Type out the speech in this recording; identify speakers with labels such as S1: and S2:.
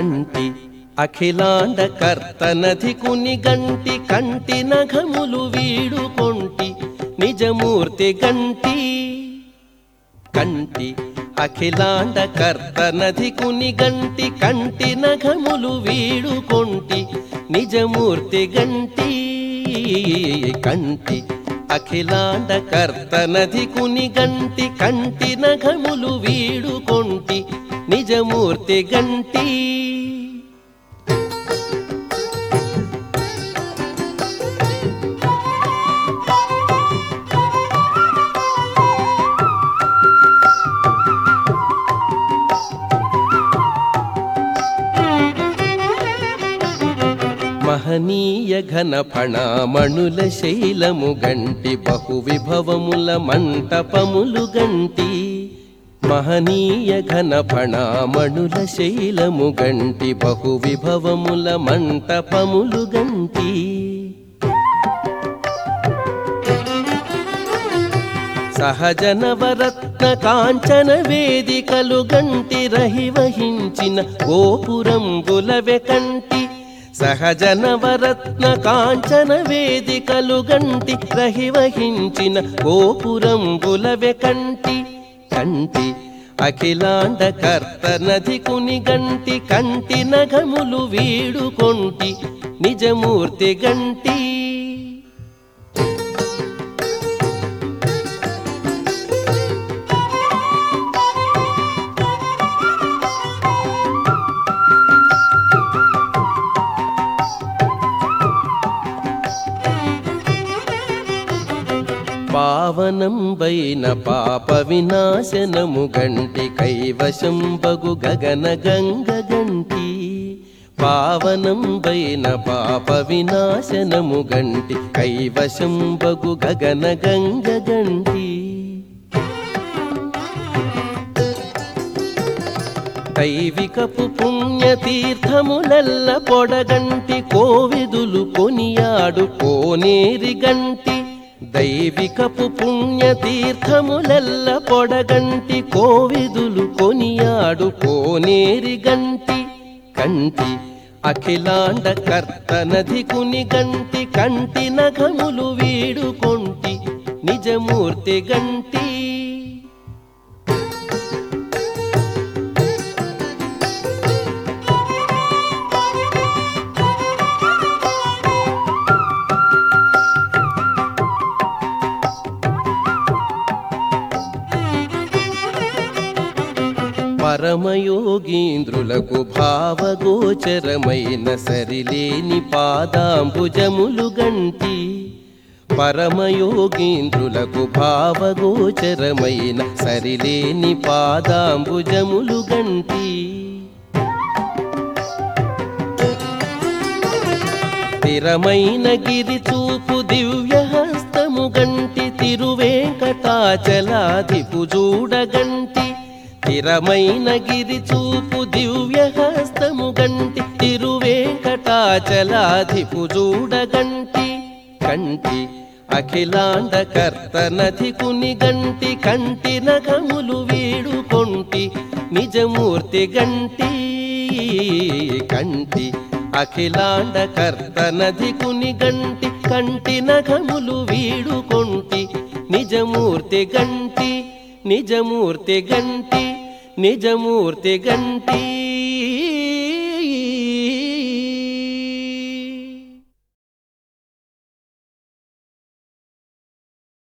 S1: కంటి అఖిలాండ కర్తనధి కుని గంటి కంటి నఘములు వీడు కొంటి నిజమూర్తి గంటి కంటి అఖిలాండ కర్తనధి కుని గంటి కంటి నఘములు వీడు కొంటి నిజమూర్తి గంటి కంటి అఖిలాండ కర్తనధి కుని గంటి కంటి నఘములు వీడు కొంటి నిజమూర్తి గంటి మహనీయ ఘన ఫణామణుల శైలము గంటి బహు విభవముల మంటపములు గంటి మహనీయ ఘన ఫణామణుల శైలము గంటి బహు విభవముల మంటపములు గంటి సహజనవరత్న కాంచన వేదికలు గంటి రహివహించిన గోపురంబుల వెకంటి సహజనవరత్న కాంచన వేదికలు గంటి రహివహించిన గోపురంబుల వెకంటి కంటి అఖిలాండ కర్తనధి కుని గంటి కంటి నఘములు వీడు కొంటి నిజమూర్తి గంటి పావనంబైన పాప వినాశనము గంటి కైవశం బగు గగన గంగ గంటి పావనంబైన పాప వినాశనము గంటి కైవశం బగు గగన గంగ గంటి దైవికపు పుణ్యతీర్థములల్ల పొడగంటి కోవిదులు కొనియాడు కోనేరి గంటి దైవికపు పుణ్యతీర్థములల్ల పొడగంటి కోవిదులు కొనియాడు కోనేరి గంటి కంటి అఖిలాండ కర్తనధి కుని గంటి కంటి నఘములు వీడు కొంటి నిజమూర్తి గంటి పరమయోగీంద్రులకు భావగోచరమైన సరిలేని పాదాంబుజములు గంటి పరమయోగీంద్రులకు భావగోచరమైన సరిలేని పాదాంబుజములు గంటి స్థిరమైన గిరి చూపు దివ్య హస్తము గంటి తిరువేంకటాచలాదిపు చూడగంటి స్థిరమైన గిరి చూపు దివ్య హస్తము గంటి తిరువేంకటాచలాదిపు చూడగంటి కంటి అఖిలాండ కర్తనధి కుని గంటి కంటి నఖములు వీడు కొంటి నిజమూర్తి గంటి కంటి అఖిలాండ కర్తనధి కుని గంటి కంటి నఖములు వీడు కొంటి నిజమూర్తి గంటి నిజమూర్తి గంటి నిజమూర్తి గంటి